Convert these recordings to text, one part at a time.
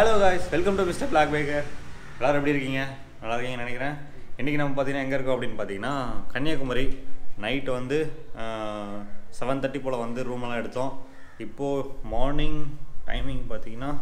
hello guys welcome to mister Black Baker எல்லோரும் எப்படி இருக்கீங்க நல்லா இருக்கீங்கன்னு நினைக்கிறேன் இன்றைக்கி நம்ம பார்த்தீங்கன்னா எங்கே இருக்கோம் அப்படின்னு பார்த்தீங்கன்னா கன்னியாகுமரி நைட்டு வந்து செவன் தேர்ட்டி போல் வந்து ரூமெல்லாம் எடுத்தோம் இப்போது மார்னிங் டைமிங் பார்த்தீங்கன்னா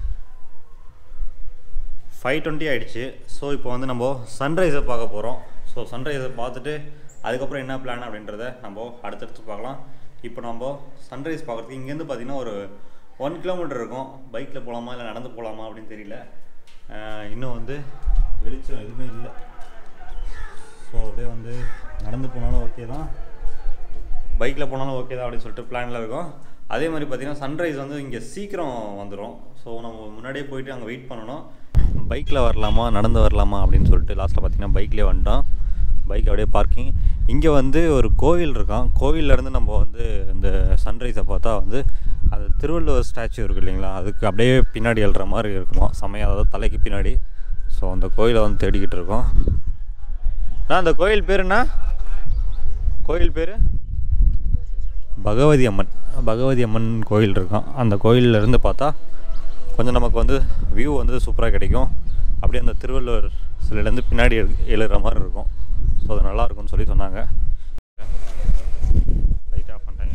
ஃபைவ் டுவெண்ட்டி ஆகிடுச்சு ஸோ இப்போ வந்து நம்ம சன்ரைஸை பார்க்க போகிறோம் ஸோ சன்ரைஸை பார்த்துட்டு அதுக்கப்புறம் என்ன பிளான் அப்படின்றத நம்ம அடுத்தடுத்து பார்க்கலாம் இப்போ நம்ம சன்ரைஸ் பார்க்குறதுக்கு இங்கேருந்து பார்த்தீங்கன்னா ஒரு ஒன் கிலோமீட்டர் இருக்கும் பைக்கில் போகலாமா இல்லை நடந்து போகலாமா அப்படின்னு தெரியல ஆஹ் இன்னும் வந்து வெளிச்சம் எதுவுமே இல்லை ஸோ அப்படியே வந்து நடந்து போனாலும் ஓகே தான் பைக்கில் போனாலும் ஓகே தான் அப்படின்னு சொல்லிட்டு பிளானில் இருக்கோம் அதே மாதிரி பார்த்தீங்கன்னா சன்ரைஸ் வந்து இங்கே சீக்கிரம் வந்துடும் ஸோ நம்ம முன்னாடியே போயிட்டு அங்கே வெயிட் பண்ணணும் பைக்கில் வரலாமா நடந்து வரலாமா அப்படின்னு சொல்லிட்டு லாஸ்ட்டில் பார்த்தீங்கன்னா பைக்லேயே வந்துட்டோம் பைக் அப்படியே பார்க்கிங் இங்கே வந்து ஒரு கோவில் இருக்கான் கோவில்லேருந்து நம்ம வந்து இந்த சன்ரைஸை பார்த்தா வந்து அது திருவள்ளுவர் ஸ்டாச்சு இருக்கு இல்லைங்களா அதுக்கு அப்படியே பின்னாடி எழுற மாதிரி இருக்குமா செமையாக அதாவது தலைக்கு பின்னாடி ஸோ அந்த கோயிலை வந்து தேடிக்கிட்டு இருக்கோம் நான் அந்த கோயில் பேர் என்ன கோயில் பேர் பகவதி அம்மன் பகவதி அம்மன் கோயில் இருக்கும் அந்த கோயில்ல இருந்து பார்த்தா கொஞ்சம் நமக்கு வந்து வியூ வந்து சூப்பராக கிடைக்கும் அப்படியே அந்த திருவள்ளுவர் சிலையிலேருந்து பின்னாடி எழு- எழுற மாதிரி இருக்கும் ஸோ அது நல்லா இருக்கும்னு சொல்லி சொன்னாங்க லைட் ஆஃப் பண்ணிட்டாங்க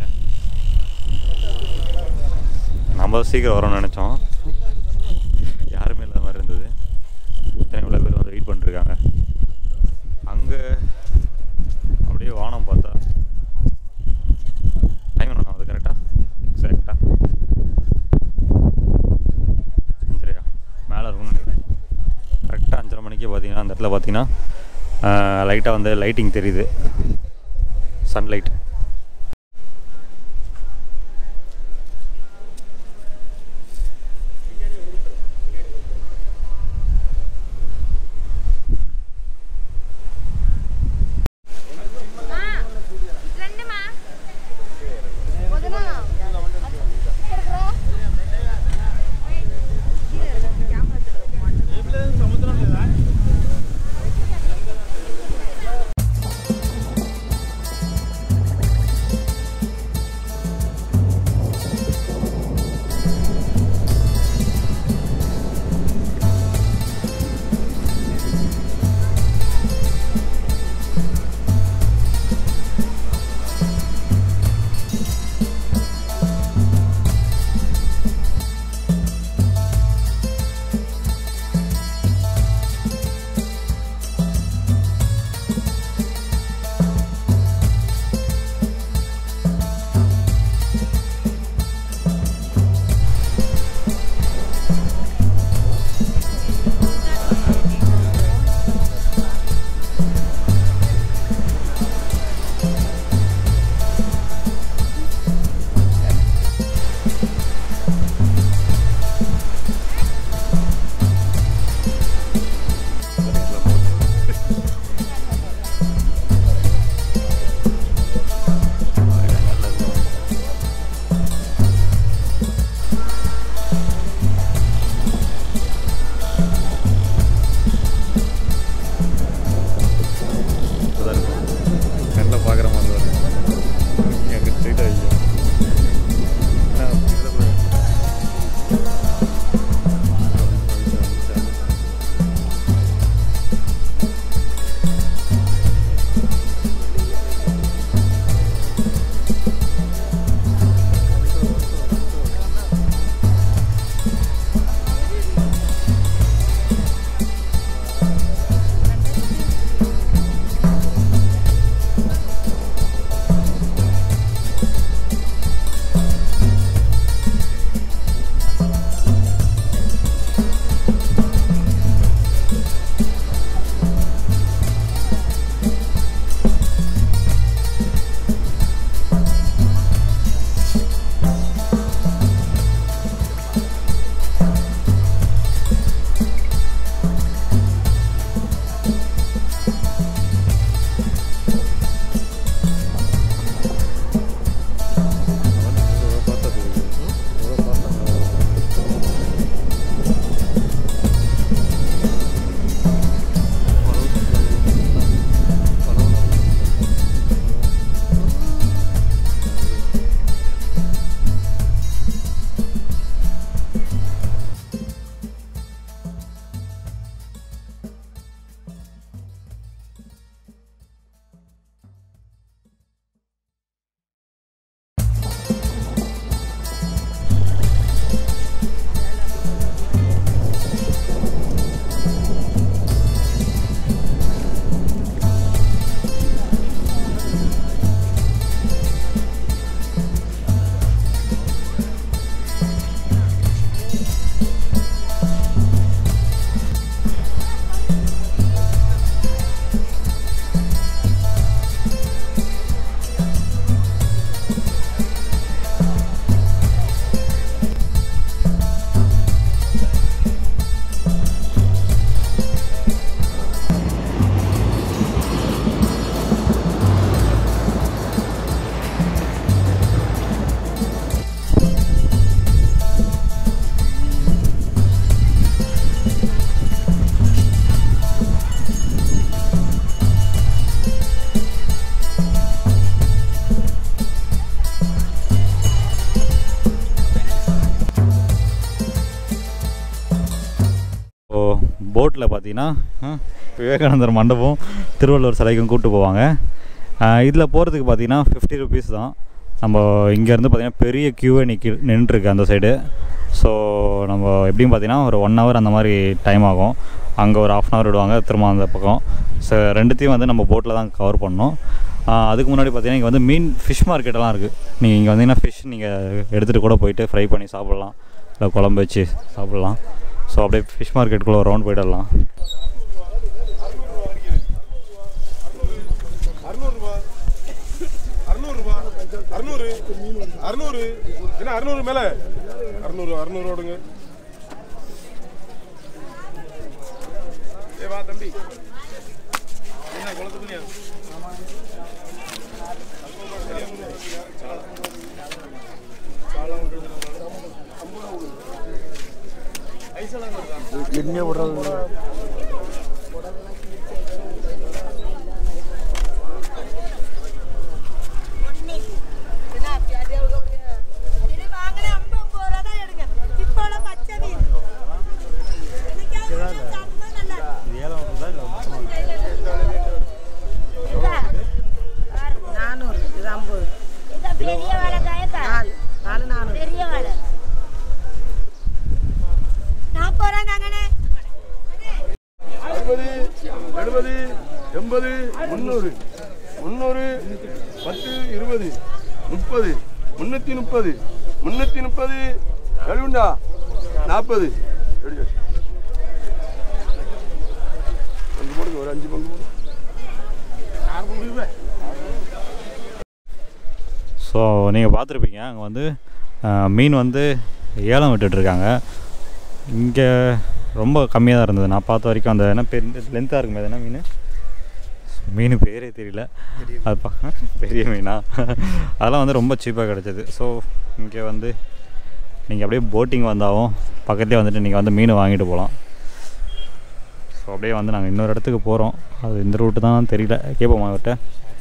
நம்ம சீக்கிரம் வரோம்னு நினச்சோம் யாருமே இல்லாத மாதிரி இருந்தது இத்தனை இவ்வளோ பேர் வந்து வெயிட் பண்ணிருக்காங்க அங்கே அப்படியே வானம் பார்த்தா டைம் என்ன அது கரெக்டாக எக்ஸாக்டாக அஞ்சரையா மேலே இருக்கும்னு நினைக்கிறேன் கரெக்டாக அஞ்சரை மணிக்கு பார்த்தீங்கன்னா அந்த இடத்துல பார்த்தீங்கன்னா லைட்டாக வந்து லைட்டிங் தெரியுது சன்லைட் ரெண்டுமா వదనా பார்த்தீங்கன்னா ஆ, விவேகானந்தர் மண்டபம் திருவள்ளுவர் சிலைக்கும் கூப்பிட்டு போவாங்க இதில் போகிறதுக்கு பார்த்தீங்கன்னா ஃபிஃப்டி ருபீஸ் தான் நம்ம இங்கேருந்து பார்த்தீங்கன்னா பெரிய க்யூவே நிற்கி நின்றுருக்கு அந்த சைடு ஸோ நம்ம எப்படியும் பார்த்தீங்கன்னா ஒரு ஒன் ஹவர் அந்த மாதிரி டைம் ஆகும் அங்கே ஒரு ஆஃப் அன் ஹவர் விடுவாங்க திரும்ப அந்த பக்கம் ஸோ ரெண்டுத்தையும் வந்து நம்ம போட்டில் தான் கவர் பண்ணோம் ஆஹ் அதுக்கு முன்னாடி பார்த்தீங்கன்னா இங்கே வந்து மீன் ஃபிஷ் மார்க்கெட்டெல்லாம் இருக்குது நீங்கள் இங்கே வந்தீங்கன்னா ஃபிஷ் நீங்கள் எடுத்துகிட்டு கூட போயிட்டு ஃப்ரை பண்ணி சாப்பிட்லாம் இல்லை குழம்பு வச்சு சாப்பிட்லாம் ஸோ அப்படியே ஃபிஷ் மார்க்கெட்டுக்குள்ளே ஒரு ரவுண்ட் போயிடலாம் அறுநூறுபா அறுநூறுபா அறுநூறு அறுநூறு என்ன அறுநூறு மேல அறுநூறு அறுநூறு ஓடுங்க ஏ வா தம்பி என்ன குளத்துக்குனியா இது வாங்கின ஐம்பது ரூபா தான் எடுங்க இப்போ பச்சை மீன் எனக்காவது செம்ம நல்லா நானூறு இது ஐம்பது பெரிய வாழைக்காய நாலு நாலு நானூறு பெரிய வாழை நாற்பது ரூபா தாங்கண்ணே அறுபது எழுபது எண்பது முந்நூறு முந்நூறு பத்து இருபது முப்பது முன்னூற்றி முப்பது முன்னூற்றி முப்பது எழுபண்டா நாற்பது எடுங்க பங்கு போடுங்க ஒரு அஞ்சு பங்கு போடுங்க ஆறு பங்கு இல்லை ஸோ நீங்கள் பார்த்துருப்பீங்க அங்கே வந்து ஆஹ், மீன் வந்து ஏலம் விட்டுட்ருக்காங்க இங்கே ரொம்ப கம்மியாக தான் இருந்தது நான் பார்த்த வரைக்கும் அந்த என்ன பெரிய லென்த்தாக இருக்குமே அது என்ன மீன் மீன் பேரே தெரியல அது பா பெரிய மீனா அதெல்லாம் வந்து ரொம்ப சீப்பாக கிடச்சிது ஸோ இங்கே வந்து நீங்கள் அப்படியே போட்டிங் வந்தாலும் பக்கத்துலேயே வந்துட்டு நீங்கள் வந்து மீன் வாங்கிட்டு போகலாம் ஸோ அப்படியே வந்து நாங்கள் இன்னொரு இடத்துக்கு போகிறோம் அது இந்த ரூட்டு தான் தெரியல கேட்போமா அவர்கிட்ட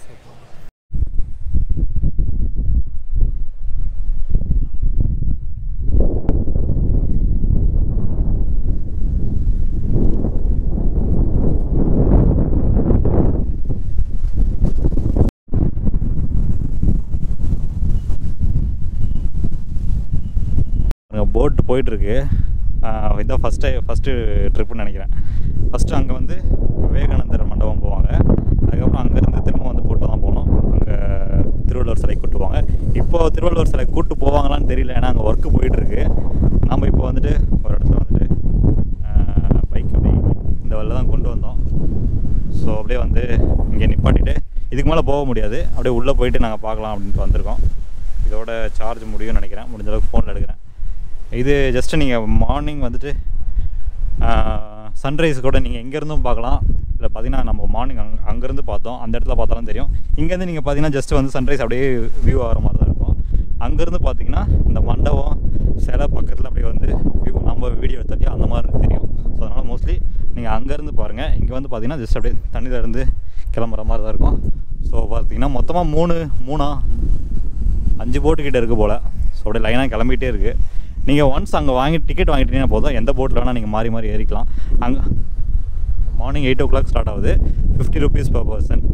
போட்டு போயிட்டுருக்கு இதான் ஃபஸ்ட்டு ஃபஸ்ட்டு ட்ரிப்புன்னு நினைக்கிறேன் ஃபஸ்ட்டு அங்கே வந்து விவேகானந்தர் மண்டபம் போவாங்க அதுக்கப்புறம் அங்கேருந்து திரும்ப வந்து போட்டில் தான் போகணும் அங்கே திருவள்ளுவர் சிலை கூட்டு போவாங்க இப்போ திருவள்ளுவர் சிலை கூட்டு போவாங்களான்னு தெரியல ஏன்னா அங்கே ஒர்க்கு போயிட்டுருக்கு நம்ம இப்போ வந்துட்டு ஒரு இடத்துல வந்துட்டு பைக் அப்படியே இந்த வழியில் தான் கொண்டு வந்தோம் ஸோ அப்படியே வந்து இங்கே நிப்பாட்டிட்டு இதுக்கு மேலே போக முடியாது அப்படியே உள்ளே போயிட்டு நாங்கள் பார்க்கலாம் அப்படின்ட்டு வந்திருக்கோம் இதோட சார்ஜ் முடியும்னு நினைக்கிறேன் முடிஞ்ச அளவுக்கு ஃபோனில் எடுக்கிறேன் இது ஜஸ்ட்டு நீங்கள் மார்னிங் வந்துட்டு சன்ரைஸ் கூட நீங்கள் எங்கேருந்தும் பார்க்கலாம் இல்லை பார்த்தீங்கன்னா நம்ம மார்னிங் அங் அங்கேருந்து பார்த்தோம் அந்த இடத்துல பார்த்தாலும் தெரியும் இங்கேருந்து நீங்கள் பார்த்தீங்கன்னா ஜஸ்ட் வந்து சன்ரைஸ் அப்படியே வியூ ஆகிற மாதிரி தான் இருக்கும் அங்கேருந்து பார்த்தீங்கன்னா இந்த மண்டபம் சிலை பக்கத்தில் அப்படியே வந்து வியூ நம்ம வீடியோ எடுத்தாலே அந்த மாதிரி தெரியும் ஸோ அதனால் மோஸ்ட்லி நீங்கள் அங்கேருந்து பாருங்கள் இங்கே வந்து பார்த்தீங்கன்னா ஜஸ்ட் அப்படியே தண்ணியில் இருந்து கிளம்புற மாதிரி தான் இருக்கும் ஸோ பார்த்தீங்கன்னா மொத்தமாக மூணு மூணா அஞ்சு போட்டு கிட்ட இருக்குது போல் ஸோ அப்படியே லைனாக கிளம்பிட்டே இருக்குது நீங்கள் ஒன்ஸ் அங்கே வாங்கி டிக்கெட் வாங்கிட்டீங்கன்னா போதும் எந்த போட்டில் வேணால் நீங்கள் மாறி மாறி ஏறிக்கலாம் அங்கே morning eight o'clock start ஆகுது ஃபிஃப்டி ருபீஸ் பர் பர்சன்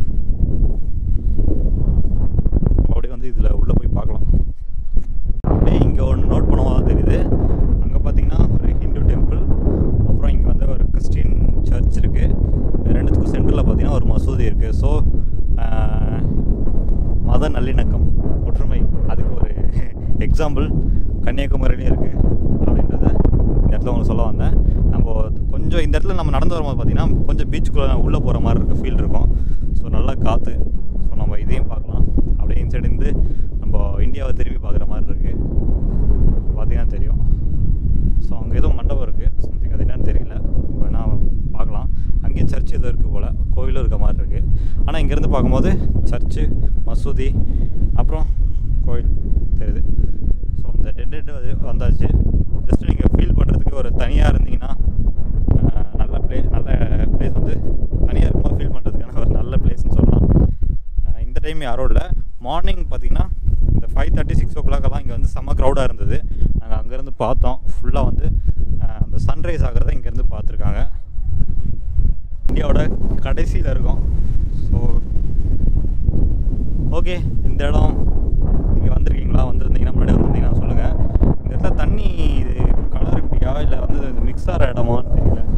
அப்படியே வந்து இதில் உள்ளே போய் பார்க்கலாம் அப்படியே இங்கே ஒன்று நோட் பண்ணுவோம் தான் தெரியுது அங்கே பார்த்தீங்கன்னா ஒரு ஹிந்து டெம்பிள் அப்புறம் இங்கே வந்து ஒரு கிறிஸ்டின் சர்ச் இருக்குது ரெண்டுத்துக்கும் சென்டரில் பார்த்தீங்கன்னா ஒரு மசூதி இருக்குது ஸோ மத நல்லிணக்கம் ஒற்றுமை அதுக்கு ஒரு எக்ஸாம்பிள் கன்னியாகுமரியிலையும் இருக்குது அப்படின்றத இந்த இடத்துல உங்களுக்கு சொல்ல வந்தேன் நம்ம கொஞ்சம் இந்த இடத்துல நம்ம நடந்து வரும்போது பார்த்தீங்கன்னா கொஞ்சம் பீச்சுக்குள்ளே உள்ளே போகிற மாதிரி இருக்க ஃபீல் இருக்கும் ஸோ நல்லா காற்று ஸோ நம்ம இதையும் பார்க்கலாம் அப்படியே இன்சைடு இருந்து நம்ம இந்தியாவை திரும்பி பார்க்குற மாதிரி இருக்குது பார்த்தீங்கன்னா தெரியும் ஸோ அங்கே ஏதோ மண்டபம் இருக்குது சம்திங் அது என்னன்னு தெரியல வேணால் பார்க்கலாம் அங்கேயும் சர்ச் ஏதோ இருக்குது போல் கோவிலும் இருக்க மாதிரி இருக்குது ஆனால் இங்கேருந்து பார்க்கும்போது சர்ச்சு மசூதி அப்புறம் கோயில் தெரியுது ஸோ இந்த டென்ட் வந்து வந்தாச்சு ஜஸ்ட் நீங்கள் ஃபீல் பண்ணுறதுக்கு ஒரு தனியாக இருந்தீங்கன்னா ஆஹ், நல்ல ப்ளே நல்ல பிளேஸ் வந்து தனியாக இருக்கும்போது ஃபீல் பண்ணுறதுக்கான ஒரு நல்ல பிளேஸ்னு சொல்லலாம் ஆஹ், இந்த டைம் யாரும் இல்லை மார்னிங் பார்த்தீங்கன்னா இந்த ஃபைவ் தேர்ட்டி சிக்ஸ் ஓ கிளாக்கெல்லாம் இங்கே வந்து செம்ம க்ரௌடாக இருந்தது நாங்கள் அங்கேருந்து பார்த்தோம் ஃபுல்லாக வந்து ஆஹ், அந்த சன்ரைஸ் ஆகிறத இங்கேருந்து பார்த்துருக்காங்க ஏரியாவோட கடைசியில் இருக்கோம் ஸோ ஓகே இந்த இடம் நீங்கள் வந்திருக்கீங்களா வந்திருந்தீங்கன்னா முன்னாடி வந்திருந்தீங்கன்னா சொல்லுங்கள் இந்த இடத்துல தண்ணி இது கலர் இப்படியா இல்லை வந்து இது மிக்ஸ் ஆகிற இடமான்னு தெரியல